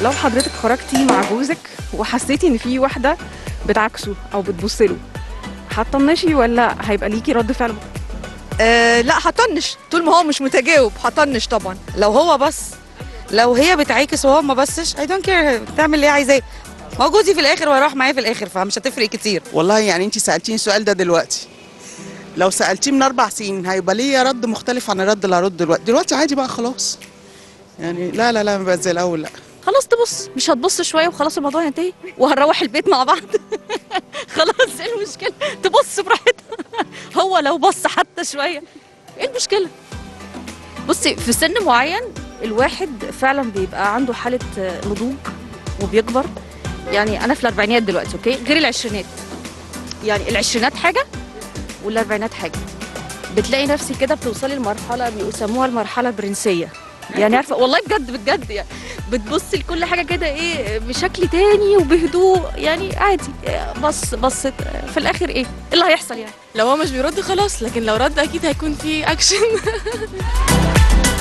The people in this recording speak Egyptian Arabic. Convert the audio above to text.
لو حضرتك خرجتي مع جوزك وحسيتي ان في واحده بتعكسه او بتبص له هتطنشي ولا هيبقى ليكي رد فعل آه لا هطنش طول ما هو مش متجاوب هطنش طبعا لو هو بس لو هي بتعاكس وهو ما بسش اي دونت كير تعمل اللي هي عايزاه ما هو جوزي في الاخر وهيروح معايا في الاخر فمش هتفرق كتير والله يعني انت سالتيني السؤال ده دلوقتي لو سالتيه من اربع سنين هيبقى ليا رد مختلف عن الرد اللي هرد دلوقتي دلوقتي عادي بقى خلاص يعني لا لا لا ما بقت زي الاول لا خلاص تبص مش هتبص شويه وخلاص الموضوع ينتهي وهنروح البيت مع بعض خلاص ايه المشكله تبص براحتها هو لو بص حتى شويه ايه المشكله بصي في سن معين الواحد فعلا بيبقى عنده حاله نضوج وبيكبر يعني انا في الاربعينات دلوقتي اوكي غير العشرينات يعني العشرينات حاجه والاربعينات حاجه بتلاقي نفسك كده بتوصلي لمرحله بيسموها المرحله البرنسيه يعني عارفه والله بجد بجد يعني بتبصي لكل حاجه كده ايه بشكل تاني وبهدوء يعني عادي بص بصت في الاخر ايه إيه اللي هيحصل يعني لو هو مش بيرد خلاص لكن لو رد اكيد هيكون في اكشن